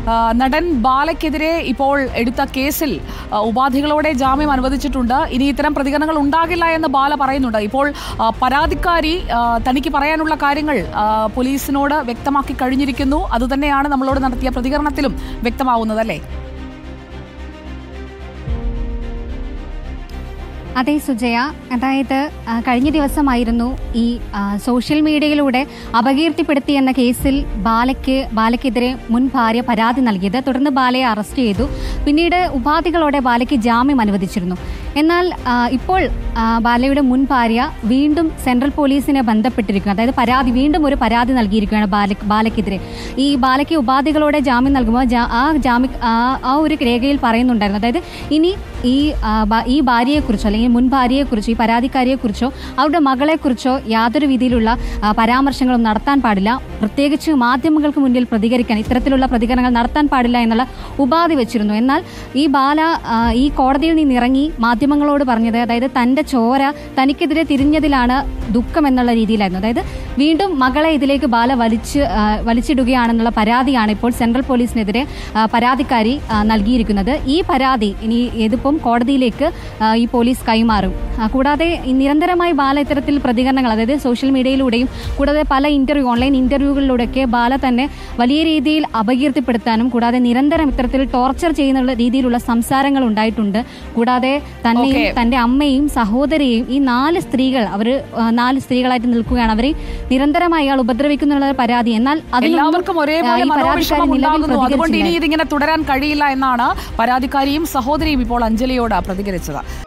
ആ, നടൻ ബാലയ്ക്കെതിരെ ഇപ്പോൾ എടുത്ത കേസിൽ ആ, ഉപാധികളോടെ ജാമ്യം അനുവദിച്ചിട്ടുണ്ട് ഇനി ഇത്തരം പ്രതികരണങ്ങൾ ഉണ്ടാകില്ല എന്ന് ബാല പറയുന്നുണ്ട് ഇപ്പോൾ ആ, പരാതിക്കാരി ആ, തനിക്ക് പറയാനുള്ള കാര്യങ്ങൾ ആ, പോലീസിനോട് വ്യക്തമാക്കി കഴിഞ്ഞിരിക്കുന്നു അതുതന്നെയാണ് നമ്മളോട് നടത്തിയ പ്രതികരണത്തിലും വ്യക്തമാവുന്നത് അല്ലേ അതെ സുജയ അതായത് ആ, കഴിഞ്ഞ ദിവസമായിരുന്നു ഈ ആ, സോഷ്യൽ മീഡിയയിലൂടെ അപകീർത്തിപ്പെടുത്തി എന്ന കേസിൽ ബാലയ്ക്ക് ബാലയ്ക്കെതിരെ മുൻ ഭാര്യ പരാതി നൽകിയത് തുടർന്ന് ബാലയെ അറസ്റ്റ് ചെയ്തു പിന്നീട് ഉപാധികളോടെ ബാലയ്ക്ക് ജാമ്യം അനുവദിച്ചിരുന്നു എന്നാൽ ആ, ഇപ്പോൾ ആ, ബാലയുടെ മുൻ ഭാര്യ വീണ്ടും സെൻട്രൽ പോലീസിനെ ബന്ധപ്പെട്ടിരിക്കുന്നു അതായത് പരാതി വീണ്ടും ഒരു പരാതി നൽകിയിരിക്കുകയാണ് ബാല ബാലയ്ക്കെതിരെ ഈ ബാലയ്ക്ക് ഉപാധികളോടെ ജാമ്യം നൽകുമ്പോൾ ജാ- ആ ജാമ്യ ആ ആ ഒരു രേഖയിൽ പറയുന്നുണ്ടായിരുന്നു അതായത് ഇനി ഈ ആ, ബ- ഈ ഭാര്യയെക്കുറിച്ചോ അല്ലെങ്കിൽ മുൻ ഭാര്യയെക്കുറിച്ചോ ഈ പരാതിക്കാരിയെക്കുറിച്ചോ അവരുടെ മകളെക്കുറിച്ചോ യാതൊരു രീതിയിലുള്ള ആ, പരാമർശങ്ങളും നടത്താൻ പാടില്ല പ്രത്യേകിച്ച് മാധ്യമങ്ങൾക്ക് മുന്നിൽ പ്രതികരിക്കാൻ ഇത്തരത്തിലുള്ള പ്രതികരണങ്ങൾ നടത്താൻ പാടില്ല എന്നുള്ള ഉപാധി വെച്ചിരുന്നു എന്നാൽ ഈ ബാല ആ, ഈ കോടതിയിൽ നിന്നിറങ്ങി മാധ്യമങ്ങളോട് പറഞ്ഞത് അതായത് തൻ്റെ ചോര തനിക്കെതിരെ തിരിഞ്ഞതിലാണ് ദുഃഖം എന്നുള്ള രീതിയിലായിരുന്നു അതായത് വീണ്ടും മകളെ ഇതിലേക്ക് ബാല വലിച്ച് ആ, വലിച്ചിടുകയാണെന്നുള്ള പരാതിയാണ് ഇപ്പോൾ സെൻട്രൽ പോലീസിനെതിരെ ആ, പരാതിക്കാരി ആ, നൽകിയിരിക്കുന്നത് ഈ പരാതി ഇനി ഇതിപ്പം കോടതിയിലേക്ക് ആ, ഈ പോലീസ് കൈമാറും ആ, കൂടാതെ ഈ നിരന്തരമായി ബാല ഇത്തരത്തിൽ പ്രതികരണങ്ങൾ അതായത് സോഷ്യൽ മീഡിയയിലൂടെയും കൂടാതെ പല ഇന്റർവ്യൂ ഓൺലൈൻ ഇന്റർവ്യൂകളിലൂടെയൊക്കെ ബാല തന്നെ വലിയ രീതിയിൽ അപകീർത്തിപ്പെടുത്താനും കൂടാതെ നിരന്തരം ഇത്തരത്തിൽ ടോർച്ചർ ചെയ്യുന്ന രീതിയിലുള്ള സംസാരങ്ങൾ ഉണ്ടായിട്ടുണ്ട് കൂടാതെ തന്നെയും Okay. തന്റെ അമ്മയും സഹോദരിയെയും ഈ നാല് സ്ത്രീകൾ അവർ നാല് സ്ത്രീകളായിട്ട് നിൽക്കുകയാണ് അവരെ നിരന്തരമായി അയാൾ ഉപദ്രവിക്കുന്നുള്ള പരാതി എന്നാൽ അതിനൊന്നും, എല്ലാവർക്കും ആ, ഒരേപോലെ ഈ പരാതിക്കാരി മനോവിഷമം നിലവിൽ ഉണ്ടാകുന്നു അതുകൊണ്ട് ഇനി പ്രതികരിച്ചില്ല. ഇതിങ്ങനെ തുടരാൻ കഴിയില്ല എന്നാണ് പരാതിക്കാരിയും സഹോദരിയും ഇപ്പോൾ അഞ്ജലിയോട് പ്രതികരിച്ചത്